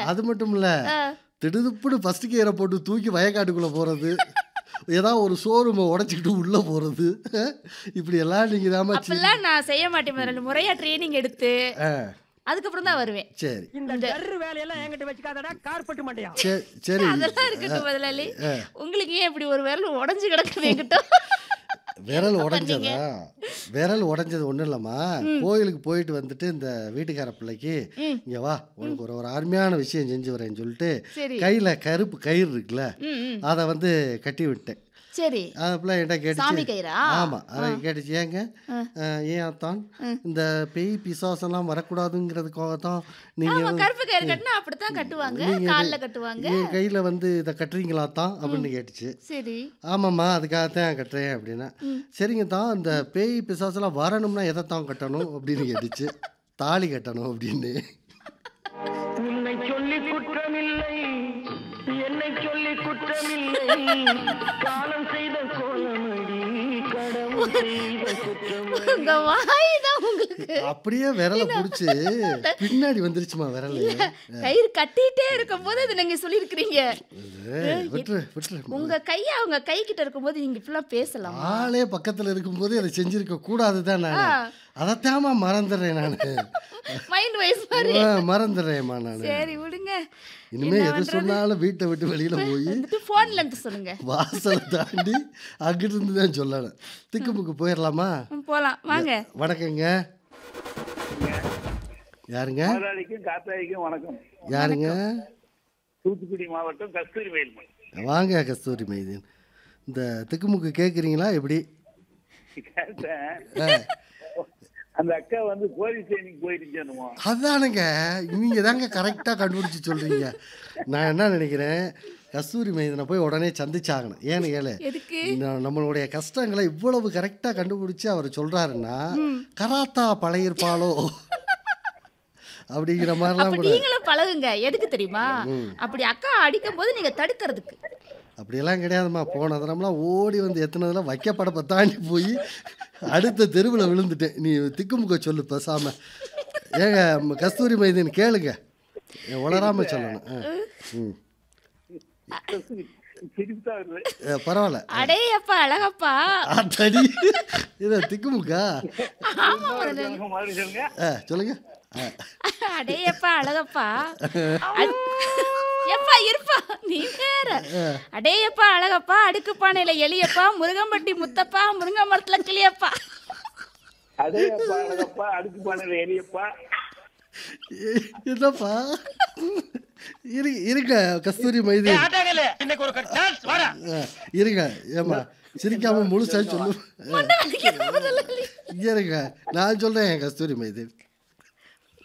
அது மட்டும் இல்ல திடுதுப்புன்னு ஃபர்ஸ்ட் கியரை போட்டு தூக்கி வயக்காட்டுக்குள்ள போறது ஏதாவது ஒரு ஷோரூமை உடைச்சிக்கிட்டு உள்ள போறது இப்படி எல்லாம் நீங்க தாமா அப்பெல்லாம் நான் செய்ய மாட்டேன் முதல்ல முறையா ட்ரைனிங் எடுத்து அதுக்கப்புறம் தான் வருவேன் சரி இந்த டர்ரு வேலையெல்லாம் என்கிட்ட வச்சுக்காதடா கார்பட்டு மாட்டியா சரி சரி அதெல்லாம் இருக்கட்டும் முதலாளி உங்களுக்கு ஏன் இப்படி ஒரு விரல் உடைஞ்சு கிடக்குது என்கிட்ட விரல் உடைஞ்சதா விரல் உடைஞ்சது ஒன்றும் இல்லைம்மா கோயிலுக்கு போயிட்டு வந்துட்டு இந்த வீட்டுக்கார பிள்ளைக்கு இங்க வா உனக்கு ஒரு ஒரு அருமையான விஷயம் செஞ்சு வரேன்னு சொல்லிட்டு சரி கையில கருப்பு கயிறு இருக்குல்ல ம் ம் அதை வந்து கட்டி விட்டேன் சரி அந்த பிள்ளை என்கிட்ட சாமி கேட்டுச்சு கயிறா ஆமா அதை கேட்டுச்சு ஏங்க அஹ், ஏன் அத்தான் இந்த பேய் பிசாசெல்லாம் வரக்கூடாதுங்கிறதுக்காக தான் நீங்க ஆமா வந்து- கருப்பு கயிறு கட்டினா அப்படித்தான் கட்டுவாங்க நீங்க கால்ல கட்டுவாங்க என் கையில வந்து இதை கட்டுறீங்களா தான் அப்படின்னு கேட்டுச்சு சரி ஆமாம்மா அதுக்காகத்தான் கட்டுறேன் அப்படின்னா சரிங்க தான் இந்த பேய் பிசாசெல்லாம் வரணும்னா எதை தான் கட்டணும் அப்படின்னு கேட்டுச்சு தாலி கட்டணும் அப்படின்னு உன்னை சொல்லி குற்றமில்லை என்னை சொல்லி குற்றமில்லை காலம் செய்த கோலமடி கடவுள் செய்த குற்றமடி உங்க வாய் தான் உங்களுக்கு அப்படியே விரலை பிடிச்சி பின்னாடி வந்துருச்சுமா விரல் கயிறு கட்டிட்டே இருக்கும்போது இது நீங்க சொல்லியிருக்கிறீங்க விட்டுரு விட்டுரு உங்க கைய அவங்க கை கிட்ட இருக்கும்போது நீங்க இப்படிலாம் பேசலாம் ஆளே பக்கத்துல இருக்கும்போது அதை செஞ்சிருக்க கூடாது தான் நான் அதைத்தாம்மா மறந்துடுறேன் நான் மைண்ட் வைஸ் மாதிரி மறந்துடுறேன்மா நான் சரி விடுங்க இனிமே எது சொன்னாலும் வீட்டை விட்டு வெளியில போய் வந்துட்டு போன்ல இருந்து சொல்லுங்க வாசலை தாண்டி அங்கிட்டு இருந்து தான் சொல்லணும் திக்குமுக்கு போயிடலாமா ம், போலாம் வாங்க வணக்கங்க யாருங்க முதலாளிக்கும் காத்தாளிக்கும் வணக்கம் யாருங்க தூத்துக்குடி மாவட்டம் கஸ்தூரி வயல்மணி வாங்க கஸ்தூரி மைதீன் இந்த திக்குமுக்கு கேட்குறீங்களா எப்படி கேட்டேன் அந்த அக்கா வந்து போலீஸ் ட்ரைனிங் போயிருச்சேனுமோ அதானுங்க நீங்க தாங்க கரெக்டாக கண்டுபிடிச்சி சொல்றீங்க நான் என்ன நினைக்கிறேன் கஸ்தூரி மைதனை போய் உடனே சந்திச்சாகணும் ஏன்னு கேளு எதுக்கு ந- நம்மளுடைய கஷ்டங்களை இவ்வளவு கரெக்டாக கண்டுபிடிச்சு அவர் சொல்றாருன்னா கராத்தா பழையிருப்பாளோ அப்படிங்கிற மாதிரிலாம் அப்ப கூட நீங்களும் பழகுங்க எதுக்கு தெரியுமா அப்படி அக்கா அடிக்கும் போது நீங்க தடுக்கிறதுக்கு அப்படியெல்லாம் கிடையாதும்மா போன தடம்லாம் ஓடி வந்து எத்தனதெல்லாம் வைக்கப்படப்ப தாண்டி போய் அடுத்த தெருவில் விழுந்துட்டேன் நீ திக்குமுக்க சொல்லு பேசாம ஏங்க ம- கஸ்தூரி மைதீன் கேளுங்க உளராம சொல்லணும் ஆ. ம் சிரிப்பு தான் வருது ஏ, பரவாயில்ல அடே அப்பா அழகப்பா அத்தடி இதை திக்குமுக்கா ஆமா முதல்ல சொல்லுங்க, மறுபடியும் சொல்லுங்க ஆ சொல்லுங்க ஆ. அடே அப்பா அழகப்பா அட்- எப்பா இருப்பா நீ வேற அடே அப்பா அழகப்பா அடுக்கு பானையில எலியப்பா முருகம்பட்டி முத்தப்பா முருங்கை மரத்துல கிளியப்பா அதே அப்பா அழகப்பா அடுக்கு பானையில எரியப்பா ஏ, என்னப்பா இரு இருங்க கஸ்தூரி மைதீன் ஆட்டாங்கல இன்னைக்கு ஒரு டான்ஸ் வாடா ஆ, இருங்க ஏமா சிரிக்காம முழுசா சொல்லு மண்டை வலிக்குது முதலாளி. இருங்க நான் சொல்றேன் கஸ்தூரி மைதீன்